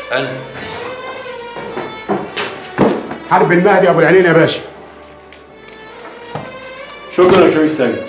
انا حرب المهدي ابو العينين يا باشا شكرا يا شويش سيد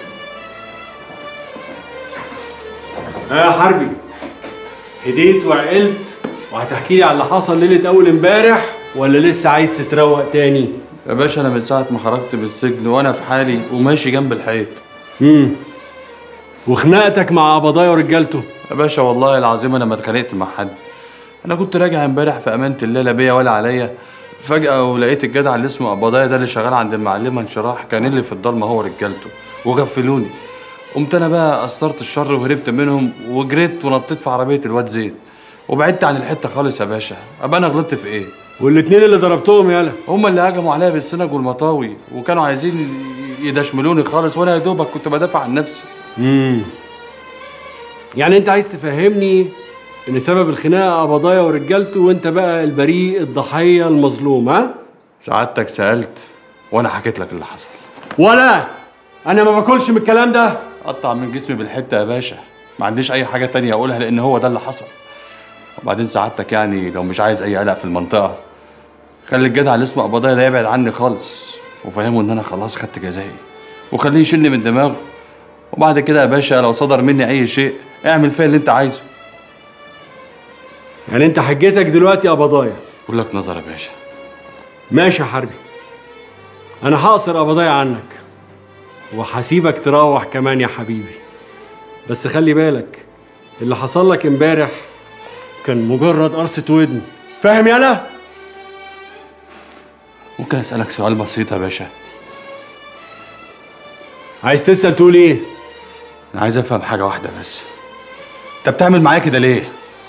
ها يا حربي هديت وعقلت وهتحكي لي على اللي حصل ليله اول امبارح ولا لسه عايز تتروق تاني يا باشا انا من ساعه ما خرجت من السجن وانا في حالي وماشي جنب الحيط امم وخناقتك مع قبضايا ورجالته يا باشا والله العظيم انا ما اتخانقت مع حد انا كنت راجع امبارح في امانه الله لا بيا ولا عليا فجاه ولقيت الجدع اللي اسمه قبضايا ده اللي شغال عند المعلمه انشراح كان اللي في الضلمه هو ورجالته وغفلوني قمت انا بقى قصرت الشر وهربت منهم وجريت ونطيت في عربيه الواد زين وبعدت عن الحته خالص يا باشا ابقى انا غلطت في ايه والاتنين اللي ضربتهم يالا هما اللي هجموا عليا بالسنج والمطاوي وكانوا عايزين يدشملوني خالص وانا يا دوبك كنت بدافع عن نفسي امم يعني انت عايز تفهمني ان سبب الخناقه قبضايا ورجالته وانت بقى البريء الضحيه المظلوم ها سعادتك سالت وانا حكيت لك اللي حصل ولا انا ما باكلش من الكلام ده قطع من جسمي بالحته يا باشا ما عنديش اي حاجه تانية اقولها لان هو ده اللي حصل وبعدين سعادتك يعني لو مش عايز اي قلق في المنطقه خلي الجدع اللي اسمه قبضايا ده يبعد عني خالص وفهمه ان انا خلاص خدت جزائي وخليه يشيلني من دماغه وبعد كده يا باشا لو صدر مني اي شيء اعمل فيا اللي انت عايزه يعني انت حجتك دلوقتي يا قبضايا كل لك نظر يا باشا ماشي يا حربي انا هقصر قبضايا عنك وهسيبك تروح كمان يا حبيبي بس خلي بالك اللي حصل لك امبارح كان مجرد قرصة ودن فاهم يالا؟ ممكن اسالك سؤال بسيط يا باشا عايز تسأل تقول ايه؟ انا عايز افهم حاجه واحده بس انت بتعمل معايا كده ليه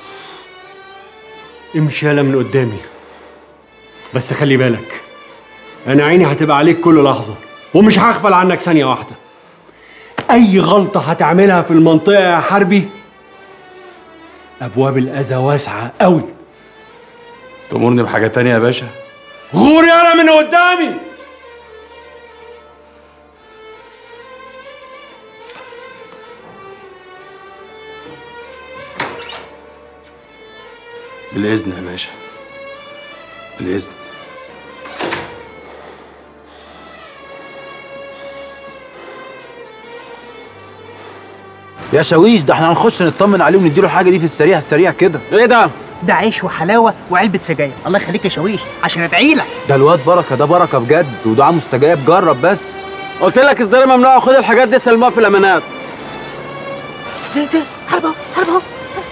امشي يالا من قدامي بس خلي بالك انا عيني هتبقى عليك كل لحظة ومش هغفل عنك ثانية واحدة اي غلطة هتعملها في المنطقة يا حربي ابواب الاذى واسعة قوي تأمرني بحاجه تانية يا باشا غور يالا من قدامي بالاذن يا باشا بالاذن يا شاويش ده احنا هنخش نطمن عليه ونديله الحاجه دي في السريع السريع كده ايه ده ده عيش وحلاوه وعلبه سجاير الله يخليك يا شاويش عشان ادعي لك ده الواد بركه ده بركه بجد ودعاء مستجاب جرب بس قلت لك الزر ممنوع خد الحاجات دي سلمها في الامانات زين زين حرب اهو حرب اهو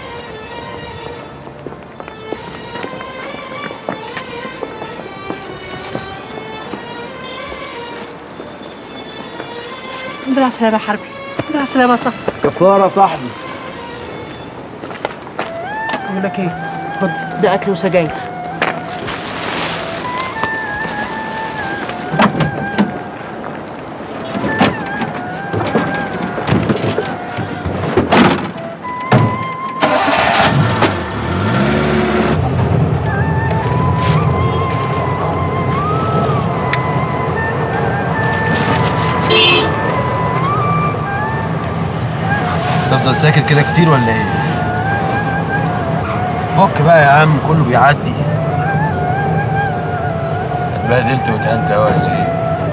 الحمد لله على السلامة يا حربي الحمد لله على السلامة يا صاحبي كفاره صاحبي بقول لك ايه خد ده اكل وسجاير تفضل ساكت كده كتير ولا ايه فك بقى يا عم كله بيعدي اتبهدلت واتهنت قوي يا زين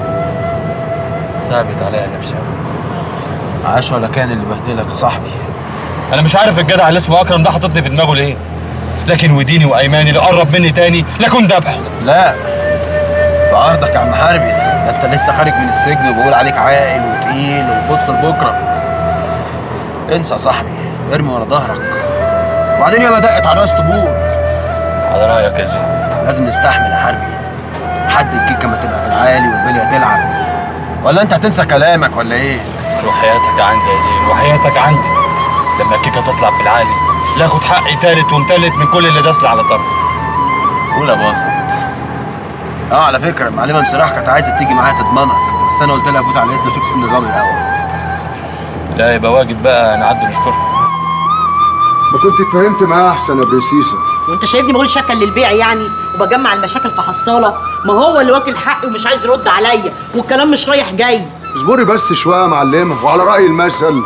صعبت عليا نفسي أوي. عاش ولا كان اللي بهدلك يا صاحبي انا مش عارف الجدع اللي اسمه اكرم ده حاططني في دماغه ليه لكن وديني وايماني اللي قرب مني تاني لكن ذبحه لا بعرضك يا عم حربي ده انت لسه خارج من السجن وبقول عليك عاقل وتقيل وبص لبكره انسى يا صاحبي ارمي ورا ظهرك وبعدين ياما دقت على راس طبول على رايك يا زين لازم نستحمل يا حربي لحد الكيكه ما تبقى في العالي والبليه تلعب ولا انت هتنسى كلامك ولا ايه؟ بس وحياتك عندي يا زين وحياتك عندي لما الكيكه تطلع في العالي لا اخد حقي تالت ومتلت من كل اللي داس لي على طرف قول يا باسط اه على فكره المعلمه انشراح كانت عايزه تيجي معايا تضمنك بس انا قلت لها فوت على الاسم اشوف ايه النظام الاول لا يبقى واجب بقى نعدي نشكرها ما كنت اتفاهمت معاه احسن يا بريسيسه وانت شايفني بقول شكل للبيع يعني وبجمع المشاكل في حصاله ما هو اللي واكل حقي ومش عايز يرد عليا والكلام مش رايح جاي اصبري بس شويه يا معلمه وعلى راي المثل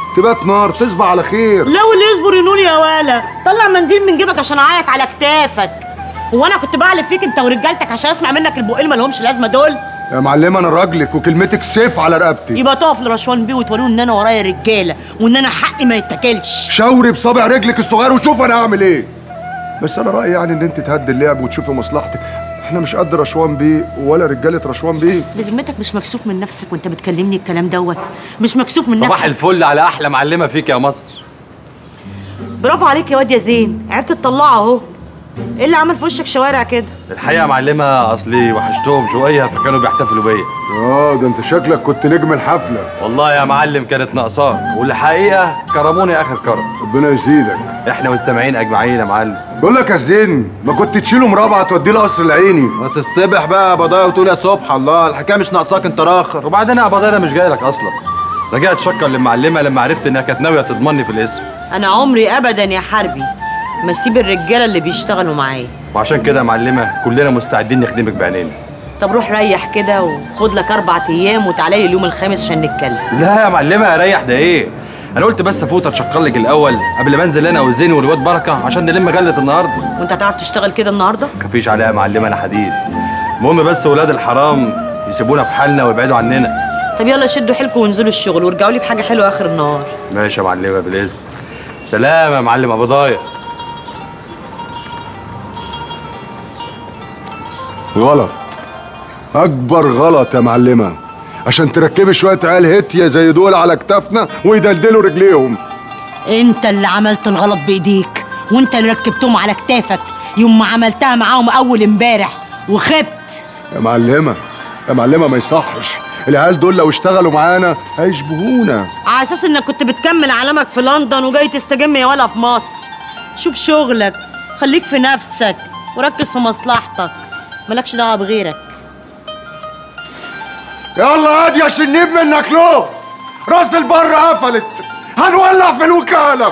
تبات نار تصبح على خير لا واللي يصبر ينول يا ولا طلع منديل من جيبك عشان اعيط على كتافك هو انا كنت بعلف فيك انت ورجالتك عشان اسمع منك البقين ما لهمش لازمه دول يا معلمه انا راجلك وكلمتك سيف على رقبتي يبقى تقف لرشوان بيه وتوريه ان انا ورايا رجاله وان انا حقي ما يتاكلش شاوري بصابع رجلك الصغير وشوف انا هعمل ايه بس انا رايي يعني ان انت تهدي اللعب وتشوفي مصلحتك احنا مش قد رشوان بيه ولا رجاله رشوان بيه بذمتك مش مكسوف من نفسك وانت بتكلمني الكلام دوت مش مكسوف من صباح نفسك الفل على احلى معلمه فيك يا مصر برافو عليك يا واد يا زين عرفت تطلعه اهو ايه اللي عمل في وشك شوارع كده الحقيقه يا معلمه اصلي وحشتهم شويه فكانوا بيحتفلوا بيا اه ده انت شكلك كنت نجم الحفله والله يا معلم كانت ناقصاك والحقيقه كرموني اخر كرم ربنا يزيدك احنا والسامعين اجمعين يا معلم بقول لك يا زين ما كنت تشيله مرابعه توديه القصر العيني ما تصطبح بقى يا بضايا وتقول يا سبحان الله الحكايه مش ناقصاك انت راخر وبعدين يا ابو انا مش جاي لك اصلا رجعت شكر للمعلمه لما عرفت انها كانت ناويه تضمني في الاسم انا عمري ابدا يا حربي ما اسيب الرجاله اللي بيشتغلوا معايا وعشان كده يا معلمه كلنا مستعدين نخدمك بعينينا طب روح ريح كده وخد لك اربع ايام وتعالى لي اليوم الخامس عشان نتكلم لا يا معلمه اريح ده ايه انا قلت بس افوت اتشكر لك الاول قبل ما انزل انا وزين والواد بركه عشان نلم غله النهارده وانت هتعرف تشتغل كده النهارده مفيش عليها يا معلمه انا حديد المهم بس ولاد الحرام يسيبونا في حالنا ويبعدوا عننا طب يلا شدوا حيلكم وانزلوا الشغل وارجعوا لي بحاجه حلوه اخر النهار ماشي يا معلمه بالاذن سلام يا معلم ابو ضايع غلط اكبر غلط يا معلمه عشان تركبي شويه عيال هتيه زي دول على كتافنا ويدلدلوا رجليهم انت اللي عملت الغلط بايديك وانت اللي ركبتهم على كتافك يوم ما عملتها معاهم اول امبارح وخبت يا معلمه يا معلمه ما يصحش العيال دول لو اشتغلوا معانا هيشبهونا على اساس انك كنت بتكمل علامك في لندن وجاي تستجم يا ولا في مصر شوف شغلك خليك في نفسك وركز في مصلحتك مالكش دعوه بغيرك يلا هادي يا شنيب منك له راس البر قفلت هنولع في الوكاله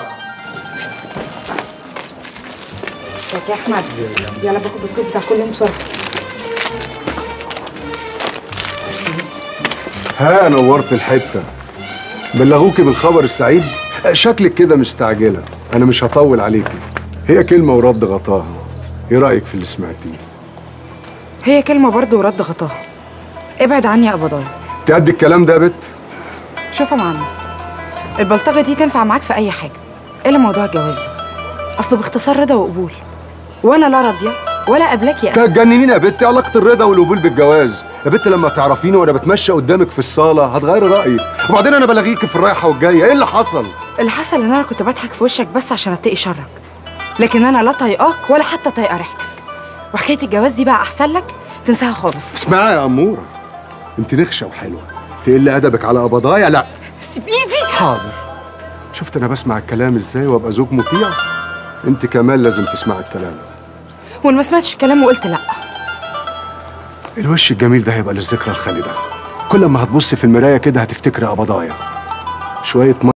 يا احمد يلا باكل بسكوت بتاع كل يوم بسرعه ها نورت الحته بلغوكي بالخبر السعيد شكلك كده مستعجله انا مش هطول عليكي هي كلمه ورد غطاها ايه رايك في اللي سمعتيه هي كلمه برضه ورد غطاها ابعد عني يا ابو ضايع تأدي الكلام ده يا بت شوف يا معلم البلطجه دي تنفع معاك في اي حاجه الا موضوع الجواز ده اصله باختصار رضا وقبول وانا لا راضيه ولا قبلك يا تجننين يا بت إيه علاقه الرضا والقبول بالجواز يا بت لما تعرفيني وانا بتمشى قدامك في الصاله هتغيري رايك وبعدين انا بلاغيكي في الرايحه والجايه ايه اللي حصل اللي حصل ان انا كنت بضحك في وشك بس عشان اتقي شرك لكن انا لا طايقاك ولا حتى طايقه ريحتك وحكايه الجواز دي بقى احسن لك تنساها خالص اسمعي يا اموره انت نخشه وحلوه تقل ادبك على قبضايا لا سيب ايدي حاضر شفت انا بسمع الكلام ازاي وابقى زوج مطيع انت كمان لازم تسمع الكلام وان ما سمعتش الكلام وقلت لا الوش الجميل ده هيبقى للذكرى الخالده كل ما هتبص في المرايه كده هتفتكري قبضايا شويه